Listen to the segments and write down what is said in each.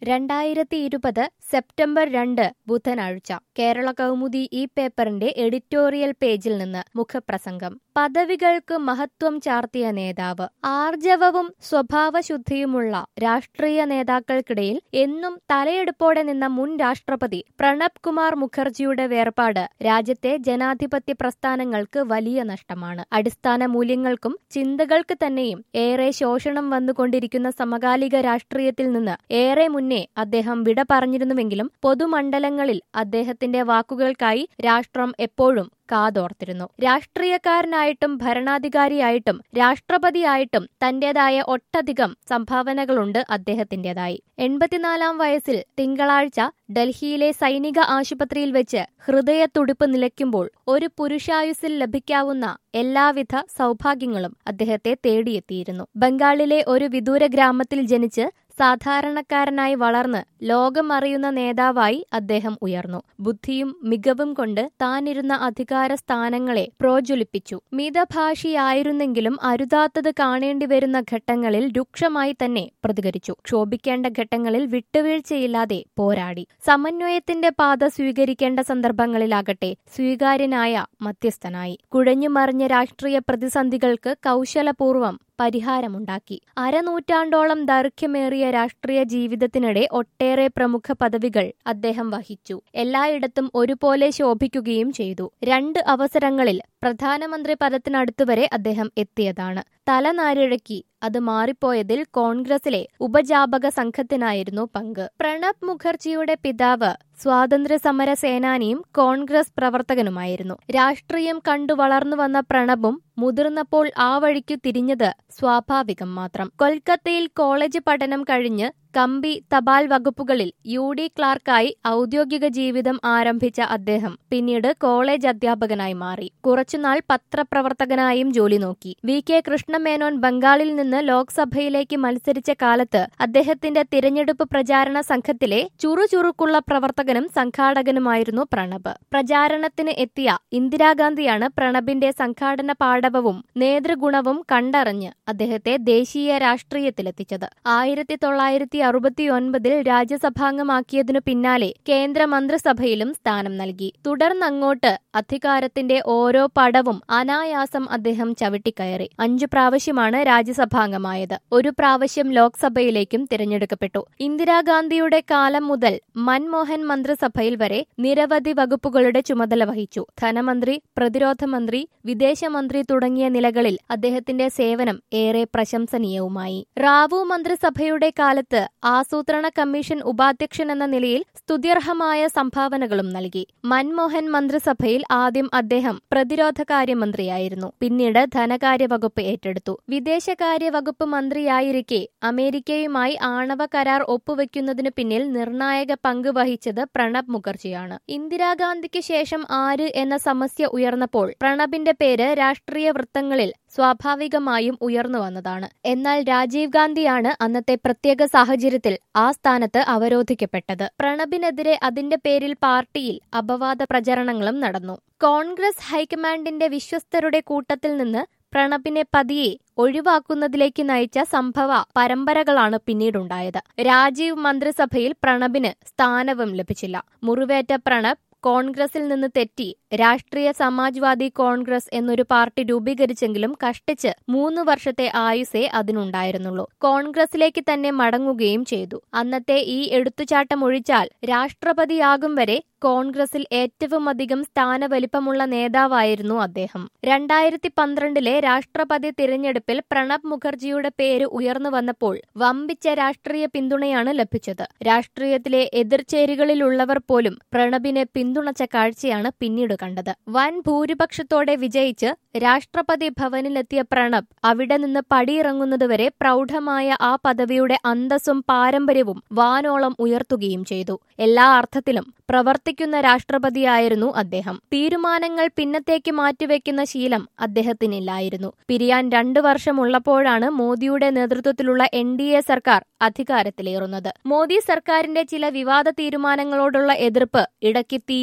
രണ്ടായിരത്തി ഇരുപത് സെപ്റ്റംബർ രണ്ട് ബുധനാഴ്ച കേരള കൗമുദി ഈ പേപ്പറിന്റെ എഡിറ്റോറിയൽ പേജിൽ നിന്ന് മുഖപ്രസംഗം പദവികൾക്ക് മഹത്വം ചാർത്തിയ നേതാവ് ആർജവവും സ്വഭാവശുദ്ധിയുമുള്ള രാഷ്ട്രീയ നേതാക്കൾക്കിടയിൽ എന്നും തലയെടുപ്പോടെ നിന്ന മുൻ രാഷ്ട്രപതി പ്രണബ് കുമാർ മുഖർജിയുടെ വേർപാട് രാജ്യത്തെ ജനാധിപത്യ പ്രസ്ഥാനങ്ങൾക്ക് വലിയ നഷ്ടമാണ് അടിസ്ഥാന മൂല്യങ്ങൾക്കും ചിന്തകൾക്ക് തന്നെയും ഏറെ ശോഷണം വന്നുകൊണ്ടിരിക്കുന്ന സമകാലിക രാഷ്ട്രീയത്തിൽ നിന്ന് ഏറെ മുന്നേ അദ്ദേഹം വിട പറഞ്ഞിരുന്നുവെങ്കിലും പൊതുമണ്ഡലങ്ങളിൽ അദ്ദേഹത്തിന്റെ വാക്കുകൾക്കായി രാഷ്ട്രം എപ്പോഴും കാതോർത്തിരുന്നു രാഷ്ട്രീയക്കാരനായിട്ടും ഭരണാധികാരിയായിട്ടും രാഷ്ട്രപതിയായിട്ടും തന്റേതായ ഒട്ടധികം സംഭാവനകളുണ്ട് അദ്ദേഹത്തിന്റേതായി എൺപത്തിനാലാം വയസ്സിൽ തിങ്കളാഴ്ച ഡൽഹിയിലെ സൈനിക ആശുപത്രിയിൽ വെച്ച് ഹൃദയത്തുടിപ്പ് നിലയ്ക്കുമ്പോൾ ഒരു പുരുഷായുസിൽ ലഭിക്കാവുന്ന എല്ലാവിധ സൗഭാഗ്യങ്ങളും അദ്ദേഹത്തെ തേടിയെത്തിയിരുന്നു ബംഗാളിലെ ഒരു വിദൂര ഗ്രാമത്തിൽ ജനിച്ച് സാധാരണക്കാരനായി വളർന്ന് ലോകമറിയുന്ന നേതാവായി അദ്ദേഹം ഉയർന്നു ബുദ്ധിയും മികവും കൊണ്ട് താനിരുന്ന അധികാര സ്ഥാനങ്ങളെ പ്രോജ്വലിപ്പിച്ചു മിതഭാഷിയായിരുന്നെങ്കിലും അരുതാത്തത് കാണേണ്ടി വരുന്ന ഘട്ടങ്ങളിൽ രൂക്ഷമായി തന്നെ പ്രതികരിച്ചു ക്ഷോഭിക്കേണ്ട ഘട്ടങ്ങളിൽ വിട്ടുവീഴ്ചയില്ലാതെ പോരാടി സമന്വയത്തിന്റെ പാത സ്വീകരിക്കേണ്ട സന്ദർഭങ്ങളിലാകട്ടെ സ്വീകാര്യനായ മധ്യസ്ഥനായി കുഴഞ്ഞുമറിഞ്ഞ രാഷ്ട്രീയ പ്രതിസന്ധികൾക്ക് കൗശലപൂർവം പരിഹാരമുണ്ടാക്കി അരനൂറ്റാണ്ടോളം ദൈർഘ്യമേറിയ രാഷ്ട്രീയ ജീവിതത്തിനിടെ ഒട്ടേറെ പ്രമുഖ പദവികൾ അദ്ദേഹം വഹിച്ചു എല്ലായിടത്തും ഒരുപോലെ ശോഭിക്കുകയും ചെയ്തു രണ്ട് അവസരങ്ങളിൽ പ്രധാനമന്ത്രി പദത്തിനടുത്തുവരെ അദ്ദേഹം എത്തിയതാണ് തലനാരിഴക്കി അത് മാറിപ്പോയതിൽ കോൺഗ്രസിലെ ഉപജാപക സംഘത്തിനായിരുന്നു പങ്ക് പ്രണബ് മുഖർജിയുടെ പിതാവ് സ്വാതന്ത്ര്യ സമര സേനാനിയും കോൺഗ്രസ് പ്രവർത്തകനുമായിരുന്നു രാഷ്ട്രീയം കണ്ടു വളർന്നു വന്ന പ്രണബും മുതിർന്നപ്പോൾ ആ വഴിക്കു തിരിഞ്ഞത് സ്വാഭാവികം മാത്രം കൊൽക്കത്തയിൽ കോളേജ് പഠനം കഴിഞ്ഞ് കമ്പി തപാൽ വകുപ്പുകളിൽ യു ഡി ക്ലാർക്കായി ഔദ്യോഗിക ജീവിതം ആരംഭിച്ച അദ്ദേഹം പിന്നീട് കോളേജ് അധ്യാപകനായി മാറി കുറച്ചുനാൾ പത്രപ്രവർത്തകനായും ജോലി നോക്കി വി കെ കൃഷ്ണമേനോൻ ബംഗാളിൽ നിന്ന് ലോക്സഭയിലേക്ക് മത്സരിച്ച കാലത്ത് അദ്ദേഹത്തിന്റെ തിരഞ്ഞെടുപ്പ് പ്രചാരണ സംഘത്തിലെ ചുറുചുറുക്കുള്ള പ്രവർത്തകനും സംഘാടകനുമായിരുന്നു പ്രണബ് പ്രചാരണത്തിന് എത്തിയ ഇന്ദിരാഗാന്ധിയാണ് പ്രണബിന്റെ സംഘാടന പാടവവും നേതൃഗുണവും കണ്ടറിഞ്ഞ് അദ്ദേഹത്തെ ദേശീയ രാഷ്ട്രീയത്തിലെത്തിച്ചത് ആയിരത്തി തൊള്ളായിരത്തി അറുപത്തിയൊൻപതിൽ രാജ്യസഭാംഗമാക്കിയതിനു പിന്നാലെ കേന്ദ്രമന്ത്രിസഭയിലും സ്ഥാനം നൽകി തുടർന്നങ്ങോട്ട് അധികാരത്തിന്റെ ഓരോ പടവും അനായാസം അദ്ദേഹം ചവിട്ടിക്കയറി അഞ്ചു പ്രാവശ്യമാണ് രാജ്യസഭാംഗമായത് ഒരു പ്രാവശ്യം ലോക്സഭയിലേക്കും തിരഞ്ഞെടുക്കപ്പെട്ടു ഇന്ദിരാഗാന്ധിയുടെ കാലം മുതൽ മൻമോഹൻ മന്ത്രിസഭയിൽ വരെ നിരവധി വകുപ്പുകളുടെ ചുമതല വഹിച്ചു ധനമന്ത്രി പ്രതിരോധ മന്ത്രി വിദേശമന്ത്രി തുടങ്ങിയ നിലകളിൽ അദ്ദേഹത്തിന്റെ സേവനം ഏറെ പ്രശംസനീയവുമായി റാവു മന്ത്രിസഭയുടെ കാലത്ത് ആസൂത്രണ കമ്മീഷൻ ഉപാധ്യക്ഷൻ എന്ന നിലയിൽ സ്തുത്യർഹമായ സംഭാവനകളും നൽകി മൻമോഹൻ മന്ത്രിസഭയിൽ ആദ്യം അദ്ദേഹം പ്രതിരോധ കാര്യമന്ത്രിയായിരുന്നു പിന്നീട് ധനകാര്യ വകുപ്പ് ഏറ്റെടുത്തു വിദേശകാര്യ വകുപ്പ് മന്ത്രിയായിരിക്കെ അമേരിക്കയുമായി ആണവ കരാർ ഒപ്പുവെക്കുന്നതിനു പിന്നിൽ നിർണായക പങ്ക് വഹിച്ചത് പ്രണബ് മുഖർജിയാണ് ഇന്ദിരാഗാന്ധിക്ക് ശേഷം ആര് എന്ന സമസ്യ ഉയർന്നപ്പോൾ പ്രണബിന്റെ പേര് രാഷ്ട്രീയ വൃത്തങ്ങളിൽ സ്വാഭാവികമായും ഉയർന്നു വന്നതാണ് എന്നാൽ രാജീവ് ഗാന്ധിയാണ് അന്നത്തെ പ്രത്യേക സാഹചര്യത്തിൽ ആ സ്ഥാനത്ത് അവരോധിക്കപ്പെട്ടത് പ്രണബിനെതിരെ അതിന്റെ പേരിൽ പാർട്ടിയിൽ അപവാദ പ്രചരണങ്ങളും നടന്നു കോൺഗ്രസ് ഹൈക്കമാൻഡിന്റെ വിശ്വസ്തരുടെ കൂട്ടത്തിൽ നിന്ന് പ്രണബിനെ പതിയെ ഒഴിവാക്കുന്നതിലേക്ക് നയിച്ച സംഭവ പരമ്പരകളാണ് പിന്നീടുണ്ടായത് രാജീവ് മന്ത്രിസഭയിൽ പ്രണബിന് സ്ഥാനവും ലഭിച്ചില്ല മുറിവേറ്റ പ്രണബ് കോൺഗ്രസിൽ നിന്ന് തെറ്റി രാഷ്ട്രീയ സമാജ്വാദി കോൺഗ്രസ് എന്നൊരു പാർട്ടി രൂപീകരിച്ചെങ്കിലും കഷ്ടിച്ച് മൂന്ന് വർഷത്തെ ആയുസേ അതിനുണ്ടായിരുന്നുള്ളൂ കോൺഗ്രസിലേക്ക് തന്നെ മടങ്ങുകയും ചെയ്തു അന്നത്തെ ഈ എടുത്തുചാട്ടം ഒഴിച്ചാൽ രാഷ്ട്രപതിയാകും വരെ കോൺഗ്രസിൽ ഏറ്റവും അധികം സ്ഥാനവലിപ്പമുള്ള നേതാവായിരുന്നു അദ്ദേഹം രണ്ടായിരത്തി പന്ത്രണ്ടിലെ രാഷ്ട്രപതി തിരഞ്ഞെടുപ്പിൽ പ്രണബ് മുഖർജിയുടെ പേര് ഉയർന്നു വന്നപ്പോൾ വമ്പിച്ച രാഷ്ട്രീയ പിന്തുണയാണ് ലഭിച്ചത് രാഷ്ട്രീയത്തിലെ എതിർചേരികളിലുള്ളവർ പോലും പ്രണബിനെ പിന്തുണച്ച കാഴ്ചയാണ് പിന്നീട് കണ്ടത് വൻ ഭൂരിപക്ഷത്തോടെ വിജയിച്ച് രാഷ്ട്രപതി ഭവനിലെത്തിയ പ്രണബ് അവിടെ നിന്ന് പടിയിറങ്ങുന്നതുവരെ പ്രൗഢമായ ആ പദവിയുടെ അന്തസ്സും പാരമ്പര്യവും വാനോളം ഉയർത്തുകയും ചെയ്തു എല്ലാ അർത്ഥത്തിലും പ്രവർത്തിക്കുന്ന രാഷ്ട്രപതിയായിരുന്നു അദ്ദേഹം തീരുമാനങ്ങൾ പിന്നത്തേക്ക് മാറ്റിവെക്കുന്ന ശീലം അദ്ദേഹത്തിനില്ലായിരുന്നു പിരിയാൻ രണ്ടു വർഷമുള്ളപ്പോഴാണ് മോദിയുടെ നേതൃത്വത്തിലുള്ള എൻ ഡി എ സർക്കാർ അധികാരത്തിലേറുന്നത് മോദി സർക്കാരിന്റെ ചില വിവാദ തീരുമാനങ്ങളോടുള്ള എതിർപ്പ് ഇടയ്ക്ക് തീ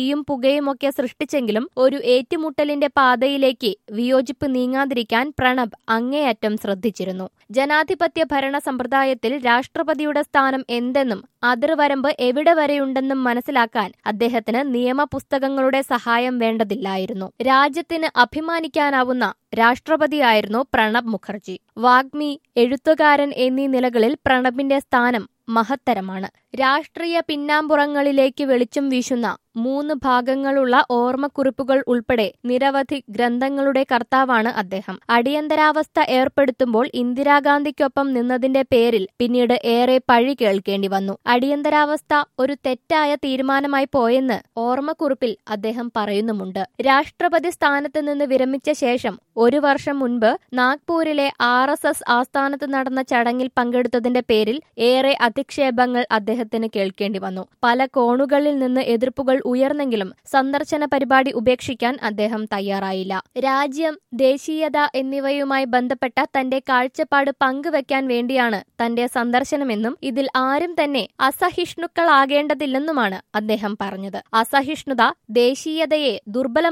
തീയും പുകയുമൊക്കെ സൃഷ്ടിച്ചെങ്കിലും ഒരു ഏറ്റുമുട്ടലിന്റെ പാതയിലേക്ക് വിയോജിപ്പ് നീങ്ങാതിരിക്കാൻ പ്രണബ് അങ്ങേയറ്റം ശ്രദ്ധിച്ചിരുന്നു ജനാധിപത്യ ഭരണ സമ്പ്രദായത്തിൽ രാഷ്ട്രപതിയുടെ സ്ഥാനം എന്തെന്നും അതിർവരമ്പ് എവിടെ വരെയുണ്ടെന്നും മനസ്സിലാക്കാൻ അദ്ദേഹത്തിന് നിയമപുസ്തകങ്ങളുടെ സഹായം വേണ്ടതില്ലായിരുന്നു രാജ്യത്തിന് അഭിമാനിക്കാനാവുന്ന രാഷ്ട്രപതിയായിരുന്നു പ്രണബ് മുഖർജി വാഗ്മി എഴുത്തുകാരൻ എന്നീ നിലകളിൽ പ്രണബിന്റെ സ്ഥാനം മഹത്തരമാണ് രാഷ്ട്രീയ പിന്നാമ്പുറങ്ങളിലേക്ക് വെളിച്ചം വീശുന്ന മൂന്ന് ഭാഗങ്ങളുള്ള ഓർമ്മക്കുറിപ്പുകൾ ഉൾപ്പെടെ നിരവധി ഗ്രന്ഥങ്ങളുടെ കർത്താവാണ് അദ്ദേഹം അടിയന്തരാവസ്ഥ ഏർപ്പെടുത്തുമ്പോൾ ഇന്ദിരാഗാന്ധിക്കൊപ്പം നിന്നതിന്റെ പേരിൽ പിന്നീട് ഏറെ പഴി കേൾക്കേണ്ടി വന്നു അടിയന്തരാവസ്ഥ ഒരു തെറ്റായ തീരുമാനമായി പോയെന്ന് ഓർമ്മക്കുറിപ്പിൽ അദ്ദേഹം പറയുന്നുമുണ്ട് രാഷ്ട്രപതി സ്ഥാനത്ത് നിന്ന് വിരമിച്ച ശേഷം ഒരു വർഷം മുൻപ് നാഗ്പൂരിലെ ആർ എസ് എസ് ആസ്ഥാനത്ത് നടന്ന ചടങ്ങിൽ പങ്കെടുത്തതിന്റെ പേരിൽ ഏറെ അധിക്ഷേപങ്ങൾ അദ്ദേഹത്തിന് കേൾക്കേണ്ടി വന്നു പല കോണുകളിൽ നിന്ന് എതിർപ്പുകൾ ഉയർന്നെങ്കിലും സന്ദർശന പരിപാടി ഉപേക്ഷിക്കാൻ അദ്ദേഹം തയ്യാറായില്ല രാജ്യം ദേശീയത എന്നിവയുമായി ബന്ധപ്പെട്ട തന്റെ കാഴ്ചപ്പാട് പങ്കുവെക്കാൻ വേണ്ടിയാണ് തന്റെ സന്ദർശനമെന്നും ഇതിൽ ആരും തന്നെ അസഹിഷ്ണുക്കളാകേണ്ടതില്ലെന്നുമാണ് അദ്ദേഹം പറഞ്ഞത് അസഹിഷ്ണുത ദേശീയതയെ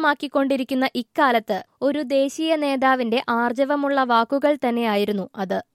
ദുർബലമാക്കിക്കൊണ്ടിരിക്കുന്ന ഇക്കാലത്ത് ഒരു ദേശീയ നേതാവിന്റെ ആർജവമുള്ള വാക്കുകൾ തന്നെയായിരുന്നു അത്